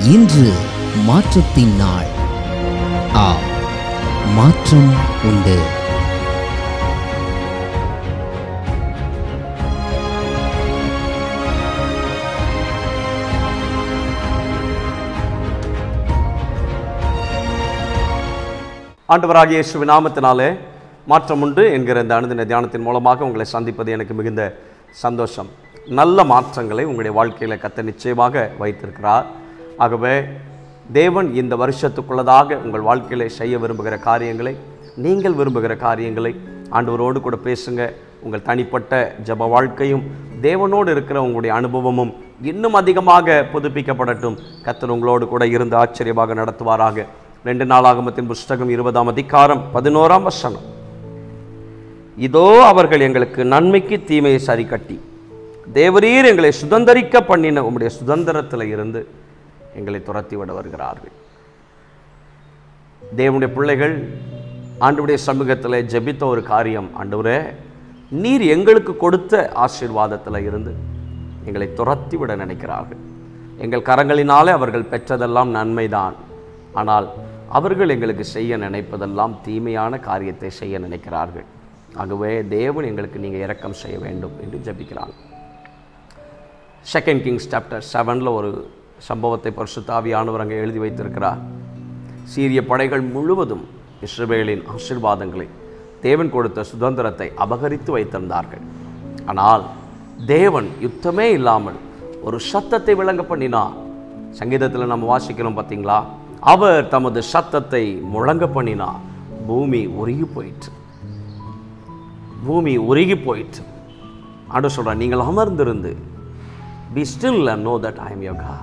இன்று மாற்றத்தின் நாள் ஆ மாற்றம் உண்டு ஆண்டவராகிய இயேசுவின் நாமத்தினாலே மாற்றம் உண்டு என்கிற இந்த அனுதின தியானத்தின் மூலமாக உங்களை சந்திப்பது எனக்கு மிகுந்த சந்தோஷம் நல்ல மாற்றங்களை உங்களுடைய வாழ்க்கையில் கத்த நிச்சயமாக வைத்திருக்கிறார் ஆகவே தேவன் இந்த வருஷத்துக்குள்ளதாக உங்கள் வாழ்க்கையில் செய்ய விரும்புகிற காரியங்களை நீங்கள் விரும்புகிற காரியங்களை ஆண்டவரோடு கூட பேசுங்க உங்கள் தனிப்பட்ட ஜப வாழ்க்கையும் தேவனோடு இருக்கிற உங்களுடைய அனுபவமும் இன்னும் அதிகமாக புதுப்பிக்கப்படட்டும் கத்தர் உங்களோடு கூட இருந்து ஆச்சரியமாக நடத்துவாராக ரெண்டு நாளாகமத்தின் புஸ்தகம் இருபதாம் அதிகாரம் பதினோராம் வசனம் இதோ அவர்கள் எங்களுக்கு நன்மைக்கு தீமையை சரி கட்டி தேவரீர் எங்களை சுதந்தரிக்க பண்ணின உம்முடைய சுதந்திரத்தில் இருந்து எங்களை துரத்தி விட வருகிறார்கள் தேவனுடைய பிள்ளைகள் ஆண்டுடைய சமூகத்தில் ஜெபித்த ஒரு காரியம் ஆண்டவரே நீர் எங்களுக்கு கொடுத்த ஆசீர்வாதத்தில் இருந்து எங்களை துரத்தி விட நினைக்கிறார்கள் எங்கள் கரங்களினாலே அவர்கள் பெற்றதெல்லாம் நன்மைதான் ஆனால் அவர்கள் எங்களுக்கு செய்ய நினைப்பதெல்லாம் தீமையான காரியத்தை செய்ய நினைக்கிறார்கள் ஆகவே தேவன் எங்களுக்கு நீங்கள் இரக்கம் செய்ய வேண்டும் என்று ஜெபிக்கிறாங்க செகண்ட் கிங்ஸ் சாப்டர் செவனில் ஒரு சம்பவத்தை பரிசுத்தாவியானவர் அங்கே எழுதி வைத்திருக்கிறார் சீரிய படைகள் முழுவதும் இஸ்ரவேலின் ஆசீர்வாதங்களை தேவன் கொடுத்த சுதந்திரத்தை அபகரித்து வைத்திருந்தார்கள் ஆனால் தேவன் யுத்தமே இல்லாமல் ஒரு சத்தத்தை விளங்க பண்ணினார் சங்கீதத்தில் நம்ம வாசிக்கிறோம் பார்த்தீங்களா அவர் தமது சத்தத்தை முழங்க பண்ணினார் பூமி உருகி போயிற்று பூமி உருகி போயிற்று ஆண்டு சொல்கிறேன் நீங்கள் அமர்ந்திருந்து be still know that I am yoga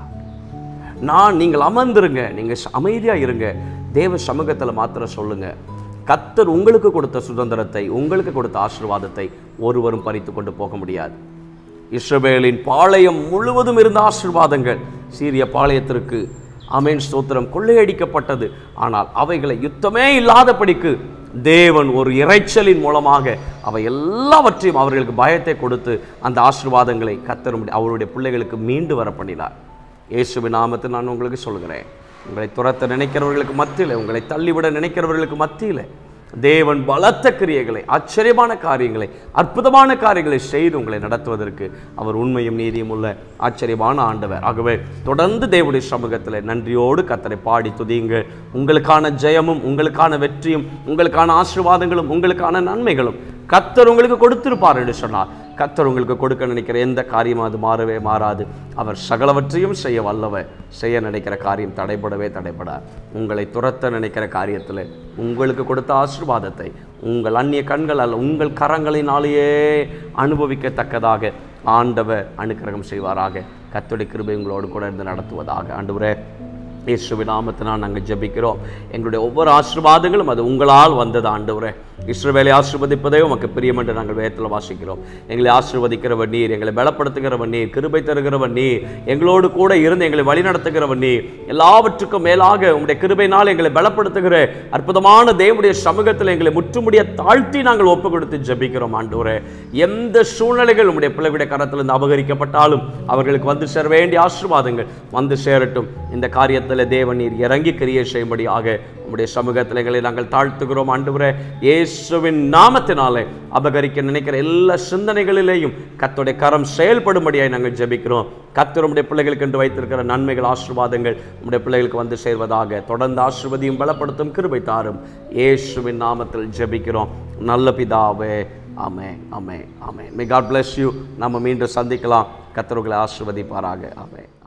நான் நீங்கள் அமர்ந்திருங்க நீங்கள் அமைதியாக இருங்க தேவ சமூகத்தில் மாத்திரம் சொல்லுங்க கத்தர் உங்களுக்கு கொடுத்த சுதந்திரத்தை உங்களுக்கு கொடுத்த ஆசீர்வாதத்தை ஒருவரும் பறித்து கொண்டு போக முடியாது இஸ்ரவேலின் பாளையம் முழுவதும் இருந்த ஆசீர்வாதங்கள் சீரிய பாளையத்திற்கு அமேன் ஸ்தோத்திரம் கொள்ளையடிக்கப்பட்டது ஆனால் அவைகளை யுத்தமே இல்லாதபடிக்கு தேவன் ஒரு இறைச்சலின் மூலமாக அவை எல்லாவற்றையும் அவர்களுக்கு பயத்தை கொடுத்து அந்த ஆசீர்வாதங்களை கத்தரும் அவருடைய பிள்ளைகளுக்கு மீண்டு வர பண்ணினார் இயேசுவின் நாமத்தில் நான் உங்களுக்கு சொல்கிறேன் உங்களை துரத்த நினைக்கிறவர்களுக்கு மத்தியில் உங்களை தள்ளிவிட நினைக்கிறவர்களுக்கு மத்தியில் தேவன் பலத்த கிரியைகளை ஆச்சரியமான காரியங்களை அற்புதமான காரியங்களை செய்து உங்களை நடத்துவதற்கு அவர் உண்மையும் நீதியும் உள்ள ஆச்சரியமான ஆண்டவர் ஆகவே தொடர்ந்து தேவனுடைய சமூகத்தில் நன்றியோடு கத்தரை பாடி துதியுங்கள் உங்களுக்கான ஜெயமும் உங்களுக்கான வெற்றியும் உங்களுக்கான ஆசீர்வாதங்களும் உங்களுக்கான நன்மைகளும் கத்தர் உங்களுக்கு கொடுத்திருப்பார் என்று சொன்னார் கத்தர் உங்களுக்கு கொடுக்க நினைக்கிற எந்த காரியமும் அது மாறவே மாறாது அவர் சகலவற்றையும் செய்ய வல்லவர் செய்ய நினைக்கிற காரியம் தடைபடவே தடைபடாது உங்களை துரத்த நினைக்கிற காரியத்தில் உங்களுக்கு கொடுத்த ஆசீர்வாதத்தை உங்கள் அந்நிய கண்கள் அல்ல உங்கள் கரங்களினாலேயே அனுபவிக்கத்தக்கதாக ஆண்டவர் அனுக்கிரகம் செய்வாராக கத்துடைய கிருபை உங்களோடு கூட இருந்து நடத்துவதாக ஆண்டவரே இயேசுவின் நாமத்தினால் நாங்கள் ஜெபிக்கிறோம் எங்களுடைய ஒவ்வொரு ஆசீர்வாதங்களும் அது உங்களால் வந்தது ஆண்டவரே இஸ்ரவேலை ஆசீர்வதிப்பதே உமக்கு பிரியம் என்று நாங்கள் வேதத்தில் வாசிக்கிறோம் எங்களை ஆசீர்வதிக்கிறவர் நீர் எங்களை பலப்படுத்துகிறவர் நீர் கிருபை தருகிறவர் நீர் எங்களோடு கூட இருந்து எங்களை வழிநடத்துகிறவர் நீர் எல்லாவற்றுக்கும் மேலாக உங்களுடைய கிருபையினால் எங்களை பலப்படுத்துகிற அற்புதமான தேவனுடைய சமூகத்தில் எங்களை முற்றுமுடிய தாழ்த்தி நாங்கள் ஒப்பு கொடுத்து ஜெபிக்கிறோம் ஆண்டவரே எந்த சூழ்நிலைகள் உங்களுடைய பிள்ளைகளுடைய கரத்திலிருந்து அபகரிக்கப்பட்டாலும் அவர்களுக்கு வந்து சேர வேண்டிய ஆசீர்வாதங்கள் வந்து சேரட்டும் இந்த காரியத்தில் தேவன் நீர் இறங்கி கிரியை செய்யும்படியாக உம்முடைய சமூகத்தில் எங்களை நாங்கள் தாழ்த்துகிறோம் ஆண்டவரே இயேசுவின் நாமத்தினாலே அபகரிக்க நினைக்கிற எல்லா சிந்தனைகளிலேயும் கத்தோடைய கரம் செயல்படும்படியாய் நாங்கள் ஜெபிக்கிறோம் கத்தர் உம்முடைய பிள்ளைகளுக்கு என்று வைத்திருக்கிற நன்மைகள் ஆசீர்வாதங்கள் உம்முடைய பிள்ளைகளுக்கு வந்து சேர்வதாக தொடர்ந்து ஆசீர்வதியும் பலப்படுத்தும் கிருபை தாரும் இயேசுவின் நாமத்தில் ஜெபிக்கிறோம் நல்ல பிதாவே ஆமே ஆமே ஆமே மே காட் bless யூ நம்ம மீண்டும் சந்திக்கலாம் கத்தர்களை ஆசீர்வதிப்பாராக ஆமே